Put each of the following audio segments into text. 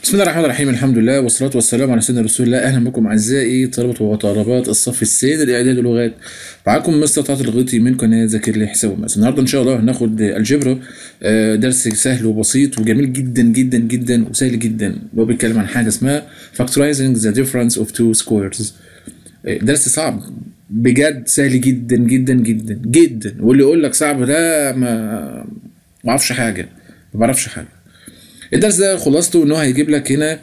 بسم الله الرحمن الرحيم الحمد لله والصلاة والسلام على سيدنا رسول الله أهلا بكم أعزائي طلبة وطالبات الصف الثاني لإعداد اللغات معاكم مستر طاعة الغيطي من قناة ذاكر لي حساب ومقاس النهاردة إن شاء الله هناخد الجبرا آه، درس سهل وبسيط وجميل جدا جدا جدا وسهل جدا اللي هو بيتكلم عن حاجة اسمها factorizing the difference of two squares آه، درس صعب بجد سهل جدا جدا جدا جدا واللي يقول لك صعب ده ما ما اعرفش حاجة ما بعرفش حاجة الدرس ده خلاصته ان هو هيجيب لك هنا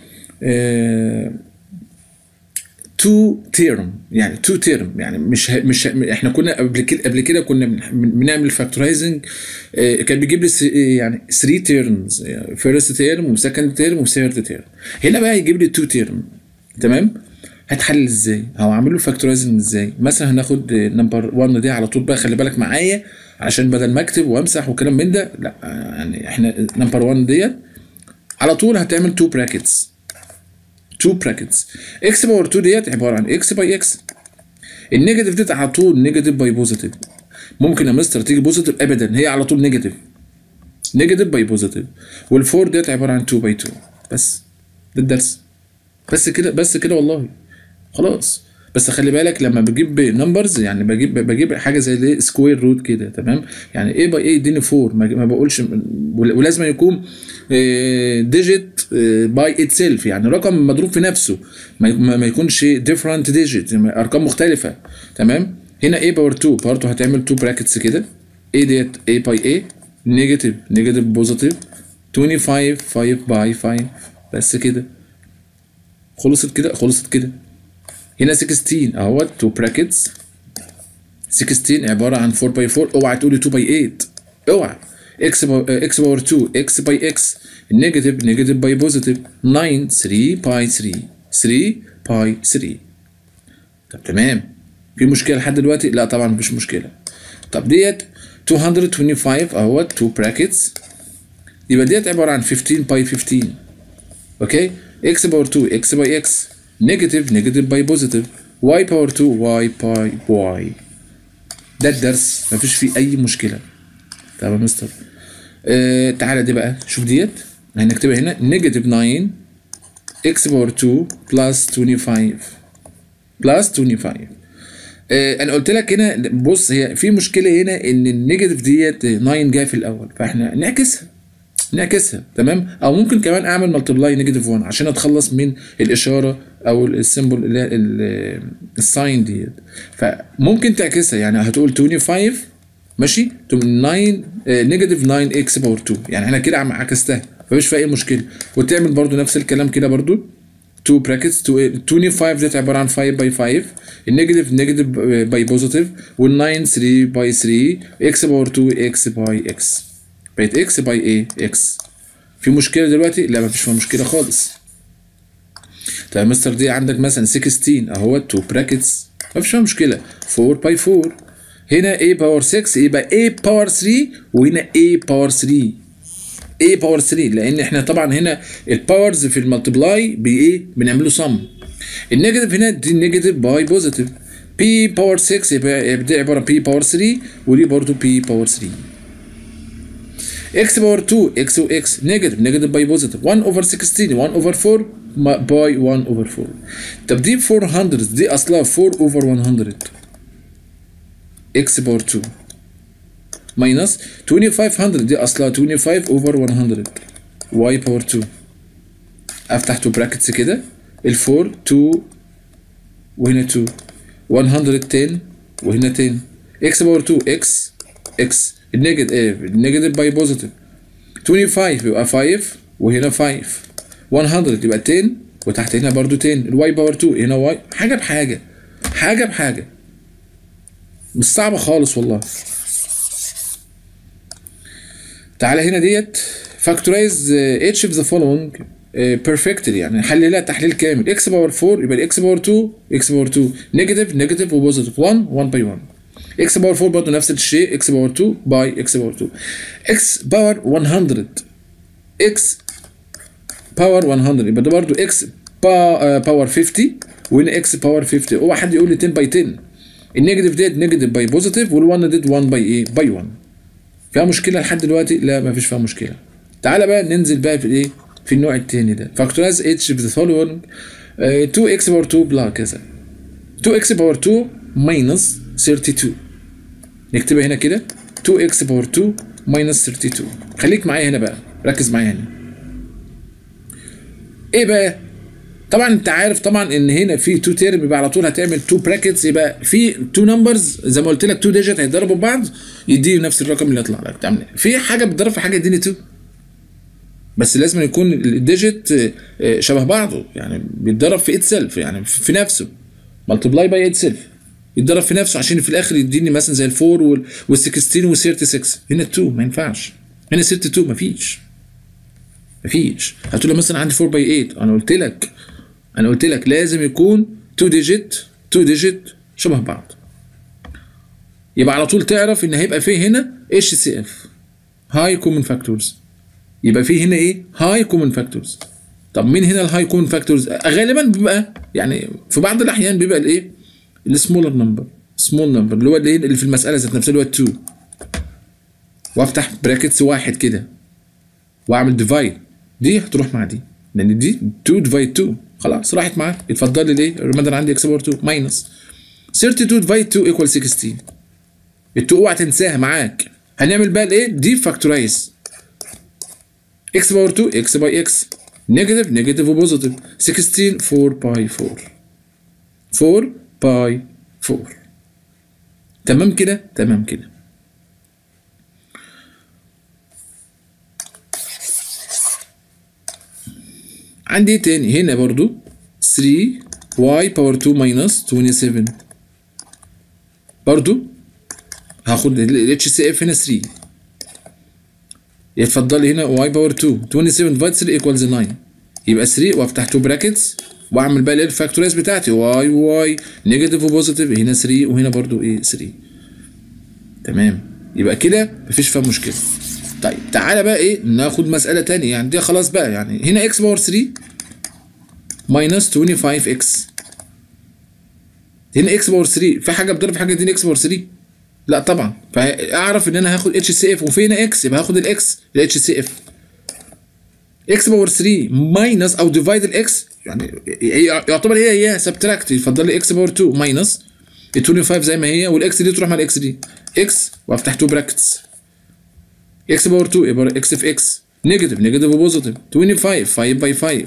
تو تيرم يعني تو تيرم يعني مش ه- مش ه- احنا كنا قبل كده قبل كده كنا بن- بنعمل فاكتورايزنج كان بيجيب لي س- يعني 3 تيرمز فيرست تيرم وسكند تيرم وثيرد تيرم هنا بقى هيجيب لي تو تيرم تمام هتحلل ازاي او اعمل له فاكتورايزنج ازاي مثلا هناخد نمبر 1 دي على طول بقى خلي بالك معايا عشان بدل ما اكتب وامسح وكلام من ده لا يعني احنا نمبر 1 ديت على طول هتعمل 2 براكتس 2 براكتس اكس باور 2 ديت عباره عن اكس باي اكس النيجاتيف ديت على طول نيجاتيف باي بوزيتيف ممكن يا مستر تيجي بوزيتيف ابدا هي على طول نيجاتيف نيجاتيف باي بوزيتيف والفور ديت عباره عن 2 باي 2 بس ده الدرس بس كده بس كده والله خلاص بس خلي بالك لما بجيب نمبرز يعني بجيب بجيب حاجه زي الايه سكوير روت كده تمام يعني ايه باي ايه يديني 4 ما ما بقولش ول- ولازم يكون ديجيت باي اتسيلف يعني رقم مضروب في نفسه ما ما ما يكونش ديفرنت ديجيت ارقام مختلفه تمام هنا a باور 2 برضه هتعمل 2 براكتس كده a ديت a باي a نيجاتيف نيجاتيف بوزيتيف 25 5 باي 5 بس كده خلصت كده خلصت كده هنا 16 اهوت 2 براكتس 16 عباره عن 4 باي 4 اوعى تقولي 2 باي 8 اوعى اكس اكس باور 2 اكس باي اكس نيجاتيف نيجاتيف باي بوزيتيف 9 3 باي 3 3 باي 3 طب تمام في مشكله لحد دلوقتي لا طبعا مفيش مشكله طب ديت 225 اهوت 2 براكتس يبقى ديت عباره عن 15 باي 15 اوكي اكس باور 2 اكس باي اكس نيجاتيف نيجاتيف باي بوزيتيف واي باور 2 واي باي واي ده الدرس مفيش فيه اي مشكله طب يا مستر آه تعالى دي بقى شوف ديت هنكتبها هنا نيجاتيف 9 اكس باور 2 بلس 25 بلس 25 آه انا قلت لك هنا بص هي في مشكله هنا ان النيجاتيف ديت 9 جايه في الاول فاحنا نعكسها نعكسها تمام او ممكن كمان اعمل ملتبلاي نيجاتيف 1 عشان اتخلص من الاشاره او السيمبل اللي هي ال- الساين ديت فممكن تعكسها يعني هتقول 25 ماشي تقوم 9 نيجاتيف 9 اكس باور 2 يعني انا كده عم عكستها مفيش فيها اي مشكله وتعمل برضو نفس الكلام كده برضو 2 براكتس 25 ديت عباره عن 5 باي 5 النيجاتيف نيجاتيف باي بوزيتيف وال9 3 باي 3 اكس باور 2 اكس باي اكس بقت اكس باي ايه اكس في مشكله دلوقتي لا مفيش فيها مشكله خالص طيب يا مستر دي عندك مثلا 16 اهو 2 براكتس مفيش فيها مشكله 4 باي 4 هنا a باور 6 يبقى a باور 3 وهنا a باور 3 a باور 3 لان احنا طبعا هنا الباورز في الملتبلاي بايه بنعمله سم النيجاتيف هنا دي نيجاتيف باي بوزيتيف p باور 6 يبقى يبقى دي عباره عن p باور 3 ودي برضه p باور 3 x باور 2 x و x نيجاتيف نيجاتيف باي بوزيتيف 1 اوفر 16 1 اوفر 4 باي 1 اوفر 4 طب دي 400 دي اصلها 4 اوفر 100 x باور 2 ماينس 2500 دي اصلها 25 اوفر 100 y باور 2 افتح تو براكتس كده ال 4 2 وهنا 2 110 وهنا 10 x باور 2 x x النيجاتيف ايه النيجاتيف باي بوزيتيف 25 يبقى 5 وهنا 5 100 يبقى 10 وتحت هنا برضو 10 الواي باور 2 هنا واي حاجه بحاجه حاجه بحاجه مش صعبه خالص والله تعالى هنا ديت فاكتورايز اتش اوف ذا فولوينج بيرفكتلي يعني حللها تحليل كامل اكس باور 4 يبقى الاكس باور 2 اكس باور 2 نيجاتيف نيجاتيف وبوزيتيف 1 1 باي 1 اكس باور 4 برضه نفس الشيء اكس باور 2 باي اكس باور 2 اكس باور 100 اكس باور 100 يبقى ده برضه اكس باور 50 وهنا اكس باور 50 اوعى حد يقول لي 10 باي 10 النيجاتيف ديت نيجاتيف باي بوزيتيف وال1 ديت 1 باي ايه باي 1 فيها مشكله لحد دلوقتي لا ما فيش فيها مشكله تعالى بقى ننزل بقى في الايه في النوع التاني ده فاكتورايز اتش في فولوينج 2 اكس باور 2 بلا كذا 2 اكس باور 2 ماينس 32 نكتبها هنا كده 2 اكس باور 2 ماينس 32 خليك معايا هنا بقى ركز معايا هنا ايه بقى طبعا انت عارف طبعا ان هنا في 2 تيرم يبقى على طول هتعمل 2 براكتس يبقى في 2 نمبرز زي ما قلت لك 2 ديجيت هيتضربوا ببعض يديني نفس الرقم اللي يطلع لك تعمل إيه؟ في حاجه بتضرب في حاجه يديني 2 بس لازم يكون الديجيت شبه بعضه يعني بيتضرب في ات سيلف يعني في نفسه ملتبلاي باي ات سيلف يتضرب في نفسه عشان في الاخر يديني مثلا زي الفور وال 16 وال 36 هنا 2 ما ينفعش هنا 62 ما فيش ما فيش هتقول لي مثلا عندي 4 باي 8 انا قلت لك انا قلت لك لازم يكون 2 ديجيت 2 ديجيت شبه بعض يبقى على طول تعرف ان هيبقى فيه هنا اتش سي اف هاي كومن فاكتورز يبقى فيه هنا ايه هاي كومن فاكتورز طب مين هنا الهاي كومن فاكتورز غالبا بيبقى يعني في بعض الاحيان بيبقى الايه السمولر نمبر سمول نمبر اللي هو اللي, اللي في المساله ذات نفسها اللي هو 2 وافتح براكتس واحد كده واعمل ديفايد دي هتروح مع دي لان دي 2 ديفايد 2 خلاص راحت معاه اتفضل لي ليه الريمايندر عندي اكس باور 2 ماينس 32 ديفايد 2 ايكوال 16 ال 2 اوعى تنساها معاك هنعمل بقى الايه دي فاكتورايز اكس باور 2 اكس باي اكس نيجاتيف نيجاتيف وبوزيتيف 16 4 باي 4 4 باي 4 تمام كده تمام كده عندي تاني هنا برضو 3 y باور 2 minus 27 برضو هاخد ال HCF هنا 3 يتفضل لي هنا y باور 2 27 divided 3 equals 9 يبقى 3 وافتح 2 براكتس واعمل بقى الفاكتورايز بتاعتي y y نيجاتيف وبوزيتيف هنا 3 وهنا برضو ايه 3 تمام يبقى كده مفيش فيها مشكله طيب تعالى بقى ايه ناخد مسألة تانية يعني دي خلاص بقى يعني هنا x باور 3 ماينس 25x هنا x باور 3 في حاجة بتضرب في حاجة تانية x باور 3 لا طبعا فاعرف ان انا هاخد اتش سي اف وفي هنا اكس يبقى هاخد الاكس الاتش سي اف اكس باور 3 ماينس او ديفايد الاكس يعني يعتبر هي هي سبتراكت يفضل لي اكس باور 2 ماينس ال 25 زي ما هي والاكس دي تروح مع الاكس دي اكس وافتح 2 براكتس اكس باور 2 يبقى اكس في اكس نيجاتيف نيجاتيف وبوزيتيف 25 5 باي 5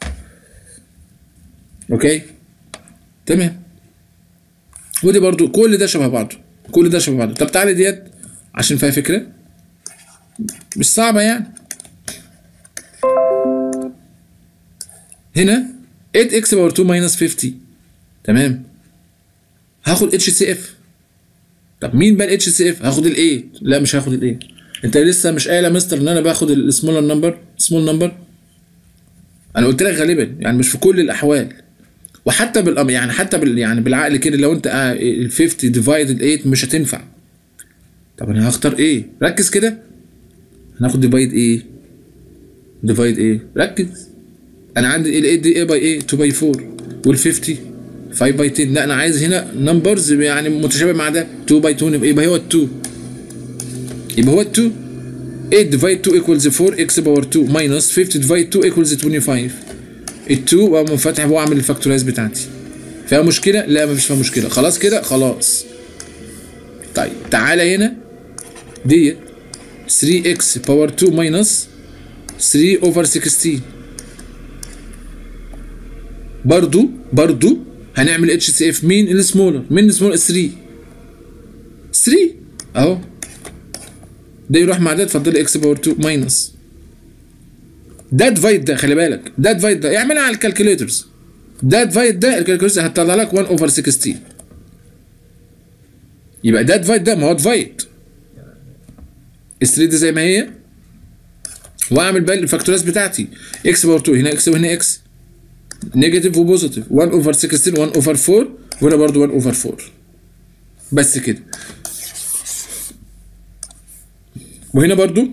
اوكي تمام ودي برضو كل ده شبه بعضه كل ده شبه بعضه طب تعالى ديت عشان فيها فكره مش صعبه يعني هنا 8 اكس باور 2 ماينس 50 تمام هاخد اتش سي اف طب مين بقى الاتش سي اف هاخد ال 8 لا مش هاخد ال 8 انت لسه مش قايل يا مستر ان انا باخد السمولر نمبر سمول نمبر انا قلت لك غالبا يعني مش في كل الاحوال وحتى بال يعني حتى بال يعني بالعقل كده لو انت ال 50 ديفايد ال 8 مش هتنفع طب انا هختار ايه ركز كده هناخد ديفايد ايه ديفايد ايه ركز انا عندي ال 8 دي ايه باي ايه 2 باي 4 وال 50 5 باي 10 لا انا عايز هنا نمبرز يعني متشابه مع ده 2 باي 2 يبقى هو ال 2 يبقى هو 2 8 ديفايد 2 equals 4 x باور 2 minus 50 ديفايد 2 equals 25 ال 2 واقوم فاتح واعمل الفاكتورايز بتاعتي فيها مشكله؟ لا مفيش فيها مشكله خلاص كده خلاص طيب تعالى هنا ديت 3x باور 2 minus 3 over 16 برضو برضو هنعمل اتش سي اف مين السمولر مين السمولر 3 3 اهو ده يروح مع ده اتفضل اكس باور 2 ماينس ده ديفايد ده خلي بالك ده ديفايد ده اعملها على الكالكوليترز ده ديفايد ده الكالكوليترز هتطلع لك 1 اوفر 16 يبقى ده ديفايد ده ما هو ديفايد ال 3 دي زي ما هي واعمل بقى الفاكتورايز بتاعتي اكس باور 2 هنا اكس وهنا اكس نيجاتيف وبوزيتيف 1 اوفر 16 1 اوفر 4 وهنا برضو 1 اوفر 4 بس كده وهنا برضو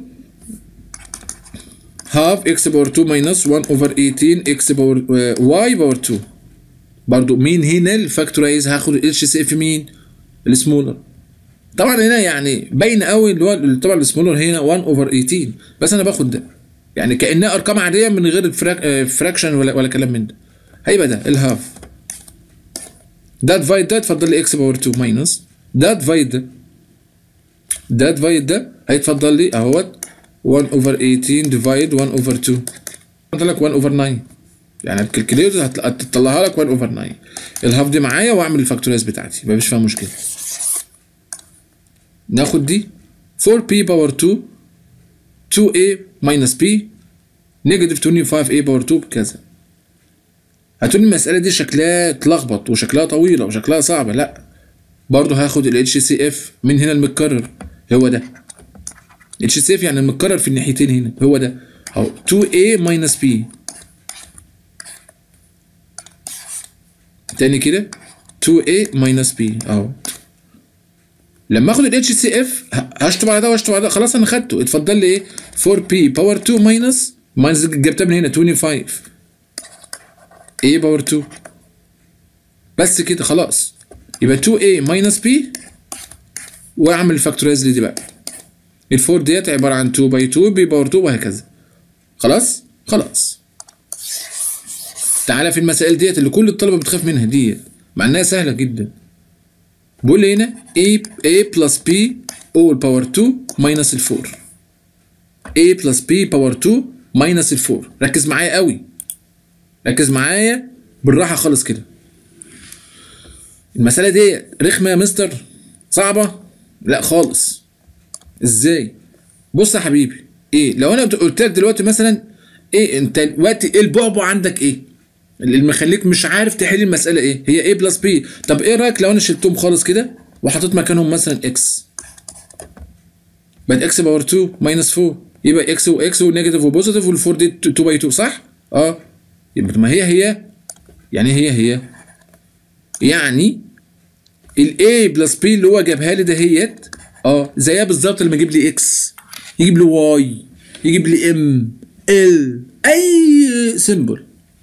half x باور 2 minus 1 over 18 x باور y باور 2 برضو مين هنا الفاكتورايز هاخد ال اتش سي اف مين السمولر طبعا هنا يعني باين قوي اللي هو طبعا السمولر هنا 1 over 18 بس انا باخد ده يعني كانها ارقام عاديه من غير فراكشن ولا ولا كلام من ده هيبقى ده الهاف ده ديفايد ده اتفضل لي اكس باور 2 ماينس ده ديفايد ده ده ديفايد ده هيتفضل لي اهوت 1 اوفر 18 ديفايد 1 اوفر 2 اتفضل لك 1 اوفر 9 يعني الكالكوليتر هتطلعها لك 1 اوفر 9 الهاف دي معايا واعمل الفاكتورايز بتاعتي يبقى مش فيها مشكله ناخد دي 4p باور 2 2a minus b نيجاتيف 25a باور 2 بكذا هتقولي المسألة دي شكلها اتلخبط وشكلها طويلة وشكلها صعبة لا برضه هاخد ال HCF من هنا المتكرر هو ده HCF يعني المتكرر في الناحيتين هنا هو ده اهو 2a minus b تاني كده 2a minus b اهو لما اخد ال HCF هشطب على ده واشطب على ده خلاص انا خدته اتفضل لي ايه 4p باور 2 ماينس ماينس جبتها من هنا 25 a باور 2 بس كده خلاص يبقى 2a ماينس b واعمل الفاكتورايز دي بقى ال 4 ديت عباره عن 2 باي 2 b باور 2 وهكذا خلاص خلاص تعالى في المسائل ديت اللي كل الطلبه بتخاف منها ديت مع انها سهله جدا بقول لي هنا a a plus b all باور 2 minus ال 4 a plus b باور 2 minus ال 4 ركز معايا قوي ركز معايا بالراحه خالص كده المساله دي رخمه يا مستر صعبه لا خالص ازاي بص يا حبيبي ايه لو انا قلت لك دلوقتي مثلا ايه انت دلوقتي ايه البعبع عندك ايه اللي مخليك مش عارف تحل المساله ايه هي a بلس b طب ايه رايك لو انا شلتهم خالص كده وحطيت مكانهم مثلا x بقت x باور 2 ماينس 4 يبقى x و x ونيجاتيف وبوزيتيف وال4 دي 2 باي 2 صح اه يبقى ما هي هي يعني هي هي يعني ال a بلس b اللي هو جابها لي دهيت اه زيها بالظبط لما يجيب لي x يجيب لي y يجيب لي m l اي سيمبل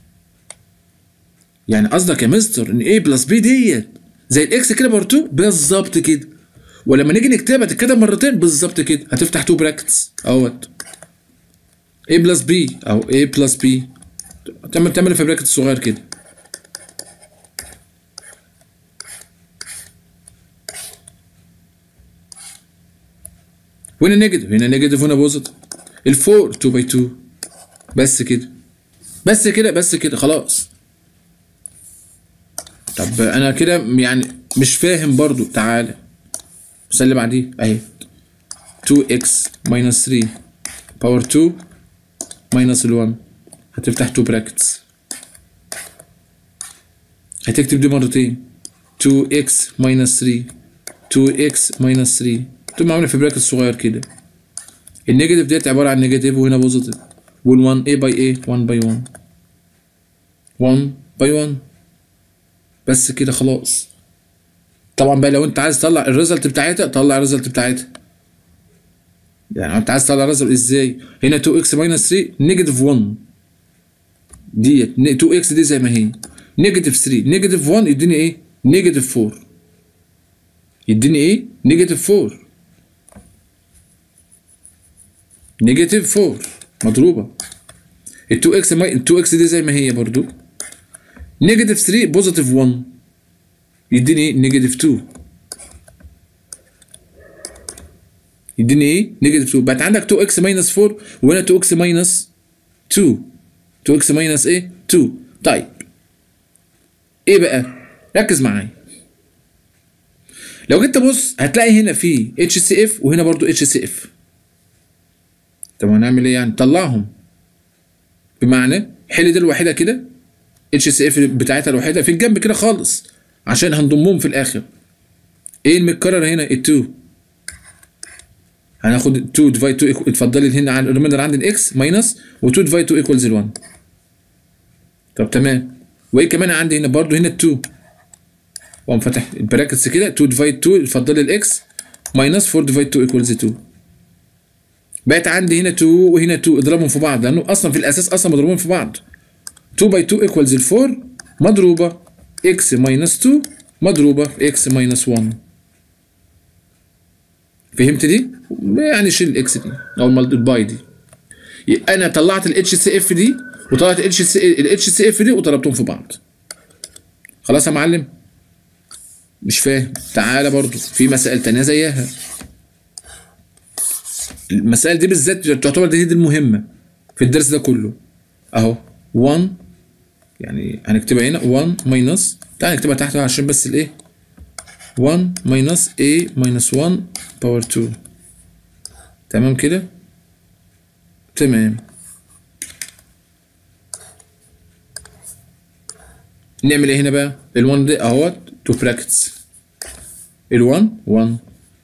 يعني قصدك يا مستر ان a بلس b ديت زي الاكس كده باور 2 بالظبط كده ولما نيجي نكتبها تتكتب مرتين بالظبط كده هتفتح 2 براكتس اهوت a بلس b او a بلس b تعمل تعمل في براكت صغير كده وهنا نيجاتيف هنا نيجاتيف هنا بوزيتيف ال 4 2 باي 2 بس كده بس كده بس كده خلاص طب انا كده يعني مش فاهم برضو تعالى بس اللي بعديه اهي 2x minus 3 باور 2 minus ال 1 هتفتح 2 براكتس هتكتب دي مرتين 2x minus 3 2x minus 3 تقوم عامله في براكت صغير كده النيجاتيف ديت عباره عن نيجاتيف وهنا بوزيتيف وال 1 a باي a 1 باي 1 1 باي 1 بس كده خلاص طبعا بقى لو انت عايز تطلع الريزلت بتاعتها طلع الريزلت بتاعتها يعني انت عايز تطلع الريزلت ازاي هنا 2x ماينس 3 نيجاتيف 1 ديت 2x دي زي ما هي نيجاتيف 3 نيجاتيف 1 يديني ايه نيجاتيف 4 يديني ايه نيجاتيف 4 نيجاتيف 4 مضروبه ال 2x ال 2x دي زي ما هي برضو نيجاتيف 3 بوزيتيف 1 يديني ايه نيجاتيف 2 يديني ايه نيجاتيف 2 بقت عندك 2 اكس ماينس 4 وهنا 2 اكس ماينس 2 2 اكس ماينس ايه 2 طيب ايه بقى ركز معايا لو جيت تبص هتلاقي هنا في اتش سي اف وهنا برضو اتش سي اف طب هنعمل ايه يعني طلعهم بمعنى حل دي الوحيده كده اتش سي اف بتاعتها الوحيده في الجنب كده خالص عشان هنضمهم في الاخر ايه المتكرر هنا ال 2 هناخد 2 ديفايد 2 اتفضلي هنا على الريميندر عندي الاكس ماينس و2 ديفايد 2 ايكوالز 1 طب تمام وايه كمان عندي هنا برضو هنا 2 واقوم فاتح البراكتس كده 2 ديفايد 2 اتفضلي الاكس ماينس 4 ديفايد 2 ايكوالز 2 بقت عندي هنا 2 وهنا 2 اضربهم في بعض لانه اصلا في الاساس اصلا مضروبين في بعض 2 باي 2 ايكوالز ال 4 مضروبه اكس ماينس 2 مضروبه في اكس ماينس 1 فهمت دي؟ يعني شيل الاكس دي او الباي دي يبقى انا طلعت الاتش سي اف دي وطلعت الاتش سي الاتش سي اف دي وضربتهم في بعض خلاص يا معلم مش فاهم تعالى برضو في مسائل تانية زيها المسائل دي بالذات تعتبر دي, دي المهمة في الدرس ده كله اهو 1 يعني هنكتبها هنا 1 ماينس تعالى نكتبها تحت عشان بس الايه 1 ماينس a ماينس 1 باور 2 تمام كده تمام نعمل ايه هنا بقى ال1 ده اهوت تو براكتس ال1 1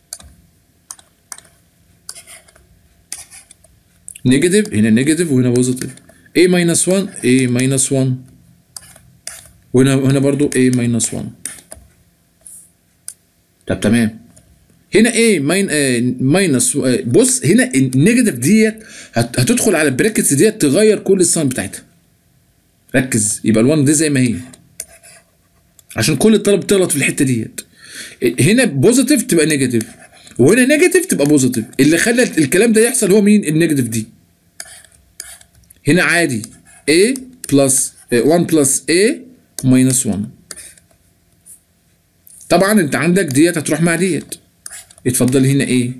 نيجاتيف هنا نيجاتيف وهنا بوزيتيف a ماينس 1 a ماينس 1 وهنا هنا برضو a ماينس 1 طب تمام هنا a ماين ماينس بص هنا النيجاتيف ديت هت- هتدخل على البراكتس ديت تغير كل الساين بتاعتها ركز يبقى ال1 دي زي ما هي عشان كل الطلب بتغلط في الحته ديت هنا بوزيتيف تبقى نيجاتيف وهنا نيجاتيف تبقى بوزيتيف اللي خلى الكلام ده يحصل هو مين النيجاتيف دي هنا عادي a بلس 1 بلس a ماينس 1 طبعا انت عندك ديت هتروح مع ديت اتفضل هنا a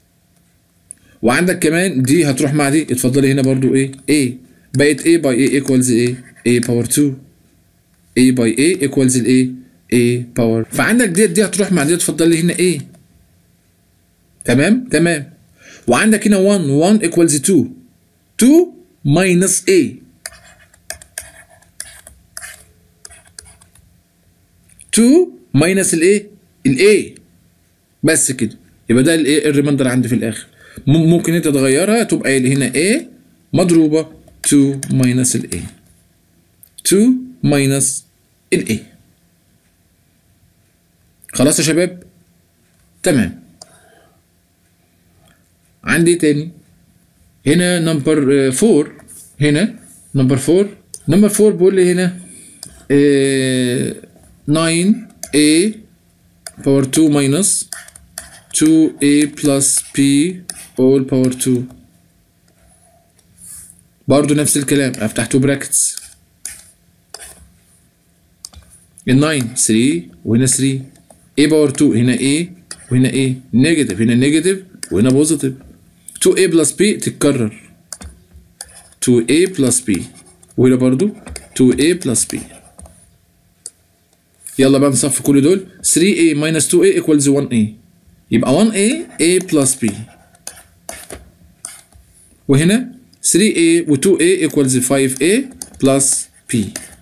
وعندك كمان دي هتروح مع دي اتفضل هنا برضو ايه a بقت a باي a equals a a باور 2 a باي a equals ال a a باور فعندك ديت دي هتروح مع دي اتفضل لي هنا a تمام تمام وعندك هنا 1 1 equals 2 2 minus a 2 minus الايه الايه بس كده يبقى ده الايه الريمايندر عندي في الاخر مم- ممكن انت تغيرها تبقى هنا a مضروبه 2 minus الايه 2 minus الايه خلاص يا شباب تمام عندي تاني هنا نمبر 4 هنا نمبر 4 نمبر 4 بيقول لي هنا آه، 9a باور 2 minus 2a plus p all power 2 برضو نفس الكلام افتح تو براكتس ال 9 3 وهنا 3 a باور 2 هنا a وهنا a نيجاتيف هنا نيجاتيف وهنا بوزيتيف 2a plus b تتكرر 2a plus b وهنا برضو 2a plus b يلا بقى نصفي كل دول 3a minus 2a equals 1a يبقى 1a a plus b وهنا 3a و 2a equals 5a plus p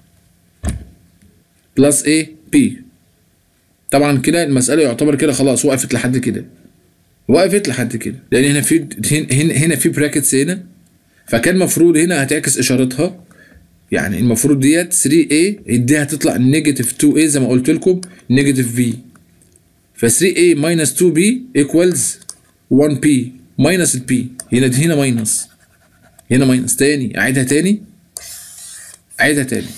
plus a p طبعا كده المسألة يعتبر كده خلاص وقفت لحد كده وقفت لحد كده لأن هنا في هنا هنا في براكتس هنا فكان المفروض هنا هتعكس إشارتها يعني المفروض ديت 3a دي هتطلع نيجاتيف 2a زي ما قلت لكم نيجاتيف v ف 3a minus 2b equals 1p minus ال p هنا دي هنا ماينس هنا ماينس تاني اعيدها تاني اعيدها تاني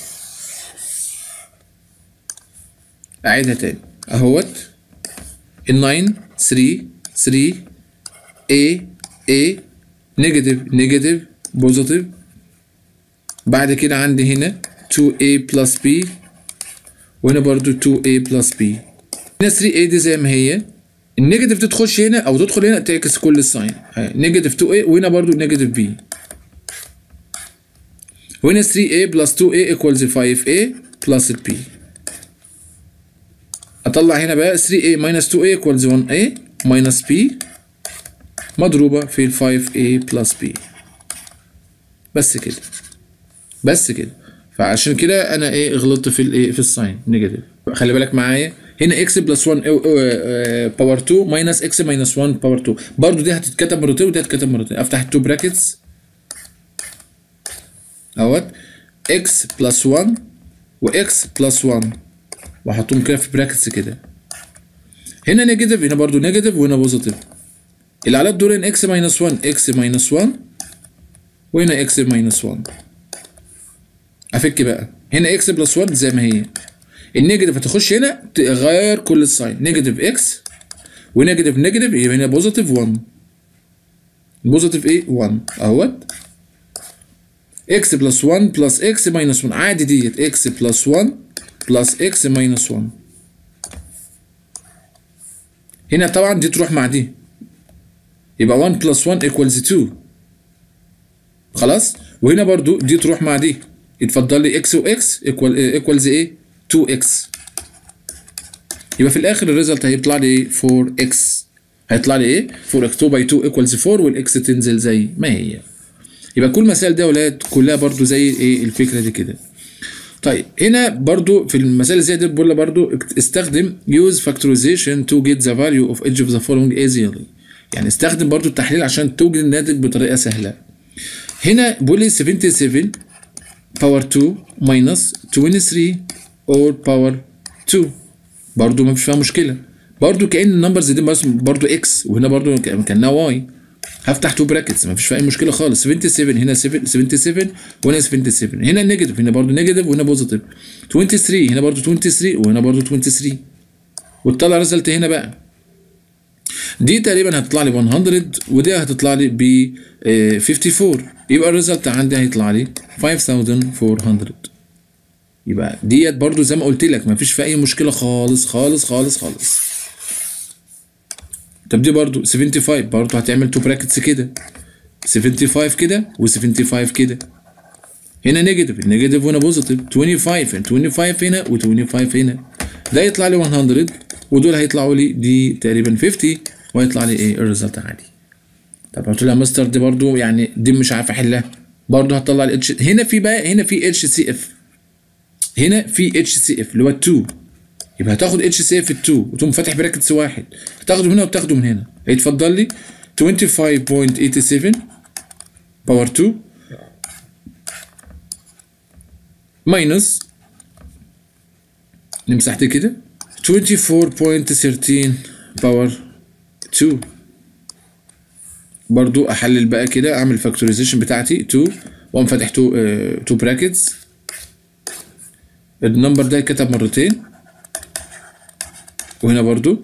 اعيدها تاني اهوت ال 9 3 3 a a نيجاتيف نيجاتيف بوزيتيف بعد كده عندي هنا 2a plus b وهنا برضو 2a plus b هنا 3a دي زي ما هي النيجاتيف تخش هنا او تدخل هنا تعكس كل الساين نيجاتيف 2a وهنا برضو نيجاتيف b وهنا 3a plus 2a equals 5a plus p اطلع هنا بقى 3a minus 2a equals 1a minus p مضروبة في ال 5a plus b بس كده بس كده فعشان كده انا ايه غلطت في الايه في الساين نيجاتيف خلي بالك معايا هنا اكس بلس 1 باور 2 ماينس اكس ماينس 1 باور 2 برضو دي هتتكتب مرتين ودي هتتكتب مرتين افتح التو براكتس اهوت اكس بلس 1 واكس بلس 1 واحطهم كده في براكتس كده هنا نيجاتيف هنا برضو نيجاتيف وهنا بوزيتيف العلامات دول هنا اكس ماينس 1 اكس ماينس 1 وهنا اكس ماينس 1 افك بقى هنا اكس بلس 1 زي ما هي النيجاتيف هتخش هنا تغير كل الساين نيجاتيف اكس ونيجاتيف نيجاتيف يبقى هنا بوزيتيف 1 بوزيتيف ايه 1 اهوت x بلس 1 بلس x ماينس 1 عادي ديت x بلس 1 بلس x ماينس 1 هنا طبعا دي تروح مع دي يبقى 1 بلس 1 ايكوالز 2 خلاص وهنا برضو دي تروح مع دي يتفضل لي x و x ايكوال ايكوالز ايه 2x يبقى في الاخر الريزلت هيطلع لي ايه 4x هيطلع لي ايه 4x 2 باي 2 ايكوالز 4 والاكس تنزل زي ما هي يبقى كل المسائل دي يا ولاد كلها برضو زي ايه الفكره دي كده طيب هنا برضو في المسائل زي دي بقول برضو استخدم use factorization to get the value of each of the following easily يعني استخدم برضو التحليل عشان توجد الناتج بطريقه سهله هنا بيقول لي 77 باور 2 minus 23 or power 2 برضو ما فيش فيها مشكله برضو كان النمبرز دي برضو اكس وهنا برضو كانها واي هفتح تو براكتس ما فيش فيها اي مشكله خالص 77 هنا 77 وهنا 77 هنا نيجاتيف هنا برضو نيجاتيف وهنا بوزيتيف 23 هنا برضو 23 وهنا برضو 23 وتطلع ريزلت هنا بقى دي تقريبا هتطلع لي 100 ودي هتطلع لي ب 54 يبقى الريزلت عندي هيطلع لي 5400 يبقى ديت برضو زي ما قلت لك ما فيش فيها اي مشكله خالص خالص خالص خالص طب دي برضو 75 برضو هتعمل تو براكتس كده 75 كده و75 كده هنا نيجاتيف نيجاتيف وهنا بوزيتيف 25 25 هنا و25 هنا ده يطلع لي 100 ودول هيطلعوا لي دي تقريبا 50 وهيطلع لي ايه الريزلت عادي طب قلت لها مستر دي برضو يعني دي مش عارف احلها برضو هتطلع الاتش هنا في بقى هنا في اتش سي اف هنا في اتش سي اف اللي هو 2 يبقى هتاخد اتش سي اف 2 وتقوم فاتح براكتس واحد هتاخده من هنا وتاخده من هنا هيتفضل لي 25.87 باور 2 ماينس نمسح دي كده 24.13 باور 2 برضو احلل بقى كده اعمل فاكتورايزيشن بتاعتي 2 واقوم فاتح 2 2 براكتس النمبر ده يتكتب مرتين وهنا برضو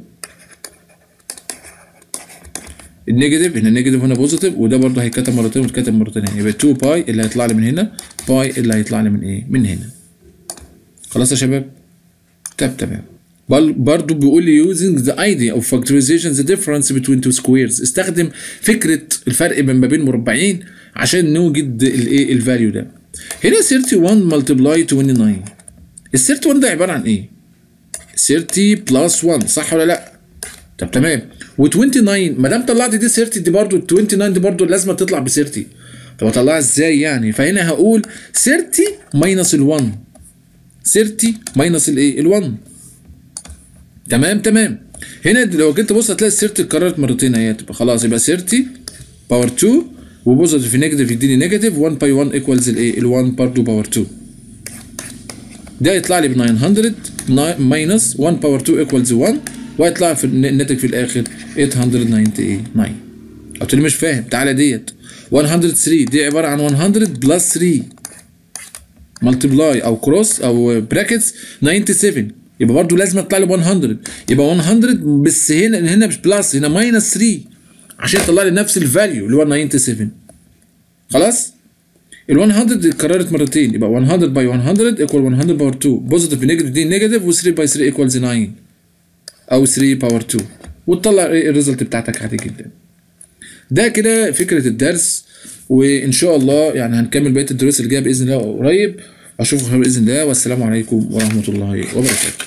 النيجاتيف هنا نيجاتيف وهنا بوزيتيف وده برضو هيتكتب مرتين ويتكتب مرتين هنا يبقى 2 باي اللي هيطلع لي من هنا باي اللي هيطلع لي من ايه من هنا خلاص يا شباب طب تمام برضو بيقول لي using the idea of factorization the difference between two squares استخدم فكرة الفرق ما بين مربعين عشان نوجد الايه الفاليو ده هنا 31 multiply 29 ال 31 ده عبارة عن ايه 30 بلس 1 صح ولا لا طب تمام و29 ما دام طلعت دي 30 دي برضو ال 29 دي برضو لازم تطلع ب 30 طب اطلعها ازاي يعني فهنا هقول 30 ماينس ال 1 30 ماينس الايه ال 1 تمام تمام هنا لو جيت تبص هتلاقي ال 30 اتكررت مرتين اهي تبقى خلاص يبقى 30 باور 2 وبوزيتيف في نيجاتيف يديني نيجاتيف 1 باي 1 ايكوالز الايه ال 1 برضو باور 2 ده يطلع لي ب 900 ماينس 1 باور 2 ايكوالز 1 وهيطلع في الناتج في الاخر 899 قلت لي مش فاهم تعالى ديت 103 دي عباره عن 100 بلس 3 ملتبلاي او كروس او براكتس 97 يبقى برضو لازم اطلع لي 100 يبقى 100 بس هنا هنا مش بلس هنا ماينس 3 عشان يطلع لي نفس الفاليو اللي هو 97 خلاص ال 100 اتكررت مرتين يبقى 100 باي 100 ايكوال 100 باور 2 بوزيتيف نيجاتيف دي نيجاتيف و3 باي 3 ايكوالز 9 او 3 باور 2 وتطلع الريزلت بتاعتك عادي جدا ده كده فكره الدرس وان شاء الله يعني هنكمل بقيه الدروس اللي جايه باذن الله قريب اشوفكم باذن الله والسلام عليكم ورحمه الله وبركاته